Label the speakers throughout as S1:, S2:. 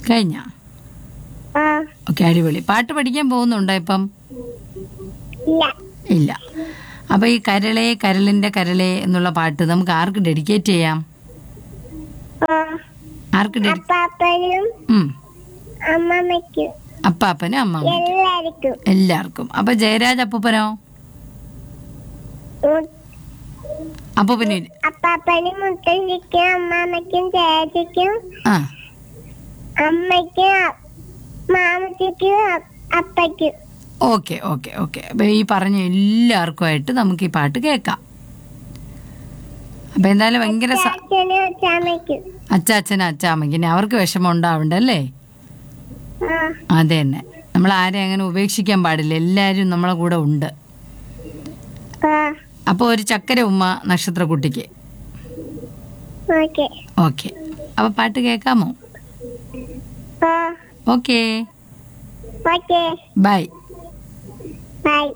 S1: കഴിഞ്ഞ
S2: ആ
S1: ഓക്കെ അടിപൊളി പാട്ട് പഠിക്കാൻ പോകുന്നുണ്ടോ ഇപ്പം
S2: ഇല്ല
S1: ഇല്ല അപ്പൊ ഈ കരളെ കരളിന്റെ കരളെ എന്നുള്ള പാട്ട് നമുക്ക് ആർക്ക് ഡെഡിക്കേറ്റ് ചെയ്യാം
S2: ആ
S1: ആർക്ക് ഡെഡി
S2: അപ്പാപ്പനും
S1: ഉം
S2: അമ്മമ്മയ്ക്കും
S1: അപ്പാപ്പനും അമ്മാമ്മ
S2: എല്ലാവർക്കും
S1: എല്ലാവർക്കും അപ്പൊ ജയരാജ് അപ്പൂപ്പനോ
S2: മു-
S1: അപ്പൂപ്പനും ഇല്ല.
S2: അപ്പാപ്പനും മുത്തശ്ശിക്കും അമ്മാമ്മയ്ക്കും ചേച്ചിക്കും
S1: ആ
S2: അമ്മയ്ക്കും അ- മാമച്ചിക്കും അ- അപ്പയ്ക്കും
S1: ഓക്കെ ഓക്കെ ഓക്കെ അപ്പൊ ഈ പറഞ്ഞ എല്ലാവർക്കുമായിട്ട് നമുക്ക് ഈ പാട്ട് കേൾക്കാം അപ്പൊ എന്തായാലും ഭയങ്കര സ-
S2: ചാച്ചനും അച്ചാമ്മയ്ക്കും
S1: അച്ചാച്ചനും അച്ചാമ്മയ്ക്കിനെ അവർക്ക് വിഷമം ഉണ്ടാവണ്ടല്ലേ
S2: ആ
S1: അതെ തന്നെ നമ്മൾ ആരെയും അങ്ങനെ ഉപേക്ഷിക്കാൻ പാടില്ല എല്ലാവരും നമ്മളെ കൂടെ ഉണ്ട്
S2: ആ
S1: അപ്പോൾ ഒരു ചക്കര ഉമ്മ നക്ഷത്രക്കുട്ടിക്ക്
S2: ഓക്കെ
S1: ഓക്കെ അപ്പോൾ പാട്ട് കേൾക്കാമോ
S2: ആ
S1: ഓക്കെ
S2: ഓക്കെ
S1: ബൈ
S2: ബൈ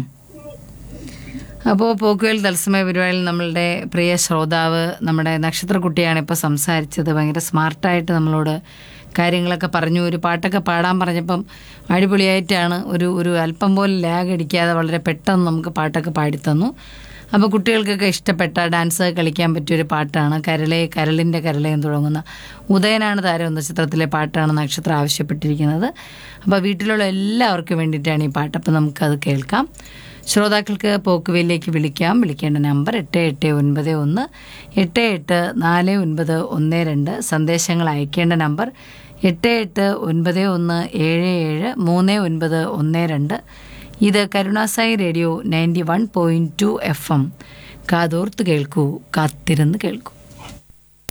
S1: അപ്പോൾ പോക്കുവേൽ തത്സമയ പരിപാടിയിൽ നമ്മളുടെ പ്രിയ ശ്രോതാവ് നമ്മുടെ നക്ഷത്രക്കുട്ടിയാണ് ഇപ്പോൾ സംസാരിച്ചത് ഭയങ്കര സ്മാർട്ടായിട്ട് നമ്മളോട് കാര്യങ്ങളൊക്കെ പറഞ്ഞു ഒരു പാട്ടൊക്കെ പാടാൻ പറഞ്ഞപ്പം അടിപൊളിയായിട്ടാണ് ഒരു ഒരു അല്പം പോലും ലാഗ് അടിക്കാതെ വളരെ പെട്ടെന്ന് നമുക്ക് പാട്ടൊക്കെ പാടിത്തന്നു അപ്പോൾ കുട്ടികൾക്കൊക്കെ ഇഷ്ടപ്പെട്ട ഡാൻസ് കളിക്കാൻ പറ്റിയൊരു പാട്ടാണ് കരളെ കരളിൻ്റെ കരളെ എന്ന് തുടങ്ങുന്ന ഉദയനാണ് താരം എന്ന ചിത്രത്തിലെ പാട്ടാണ് നക്ഷത്രം ആവശ്യപ്പെട്ടിരിക്കുന്നത് അപ്പോൾ വീട്ടിലുള്ള എല്ലാവർക്കും വേണ്ടിയിട്ടാണ് ഈ പാട്ട് അപ്പോൾ നമുക്കത് കേൾക്കാം ശ്രോതാക്കൾക്ക് പോക്കുവയിലേക്ക് വിളിക്കാം വിളിക്കേണ്ട നമ്പർ എട്ട് എട്ട് ഒൻപത് ഒന്ന് എട്ട് എട്ട് നാല് ഒൻപത് ഒന്ന് രണ്ട് സന്ദേശങ്ങൾ അയക്കേണ്ട നമ്പർ എട്ട് എട്ട് ഒൻപത് ഒന്ന് ഏഴ് ഏഴ് മൂന്ന് ഒൻപത് ഒന്ന് രണ്ട് ഇത് കരുണാസായി radio ninety one point two F M കാതോർത്ത് കേൾക്കൂ കാത്തിരുന്ന് കേൾക്കൂ